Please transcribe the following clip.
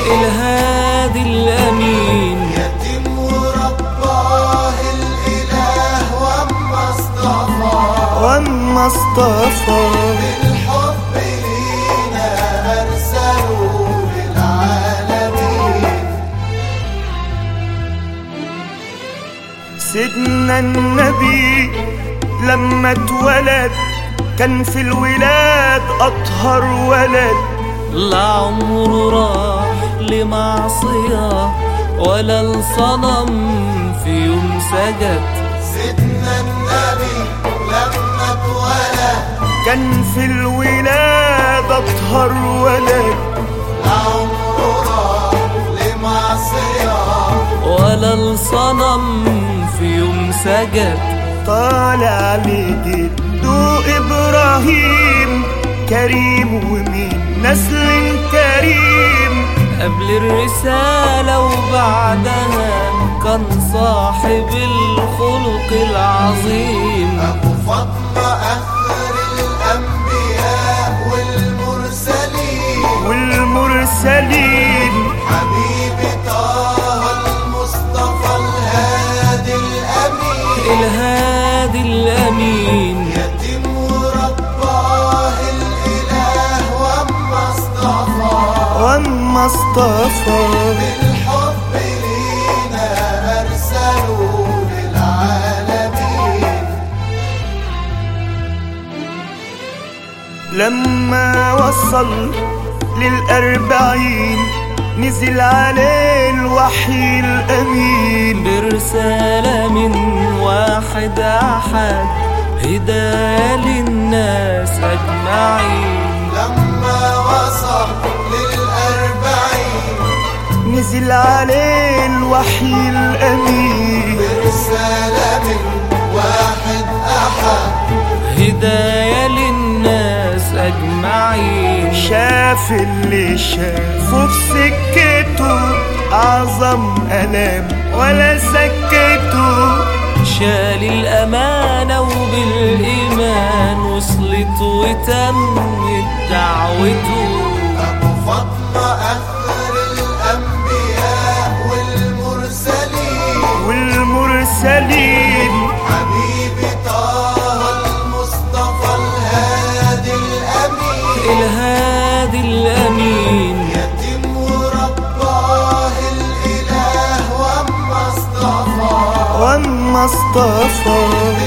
الهادي الأمين يتم ورباه الإله وأما اصطفى واما اصطفى بالحب لينا أرسله للعالمين سيدنا النبي لما اتولد كان في الولاد أطهر ولد لا عمره راح لمعصية ولا الصنم في يوم سجد سيدنا النبي لما اتولد كان في الولاد أطهر ولد لعمره راح لمعصية ولا الصنم في يوم سجد طالع لجده إبراهيم كريم ومن نسل كريم قبل الرسالة وبعدها كان صاحب الخلق العظيم أبو فاطمة آخر الأنبياء والمرسلين والمرسلين حبيبي طه المصطفى الهادي الأمين الهادي الأمين يتم رباه الإله وأما اصطفى واما اصطفى بالحب لينا أرسله للعالمين لما وصل للأربعين نزل عليه الوحي الأمين برسالة من واحد أحد هداية للناس أجمعين لما وصل للأربعين نزل عليه الوحي الأمين برسالة من واحد أحد هداية للناس أجمعين شاف اللي شافه في سكته أعظم ألم ولا سكته شال الأمانة وبالإيمان وصلت وتمت دعوته أبو فاطمة آخر الأنبياء والمرسلين والمرسلين حبيبي طه المصطفى الهادي الأمين الهادي الأمين يتم رباه الإله وأما اصطفى واما اصطفى